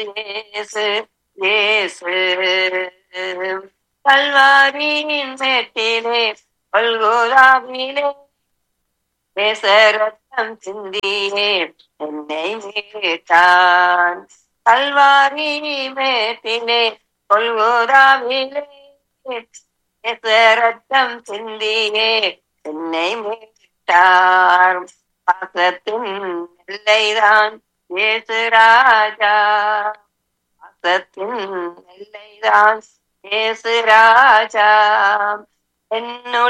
இயேசு இயேசு கல்வாரியின் மேட்டிலே கொல்கோதாவிலே நேசரத்தம் சிந்தியே என்னை மீட்டான் கல்வாரி மேட்டிலே கொல்கோதாவிலே நேசரத்தம் சிந்தியே என்னை மீட்டார் பாசத்தின் எல்லைதான் இயேசு ராஜா பாசத்தின் எல்லைதான் இயேசு ராஜா என்னுள்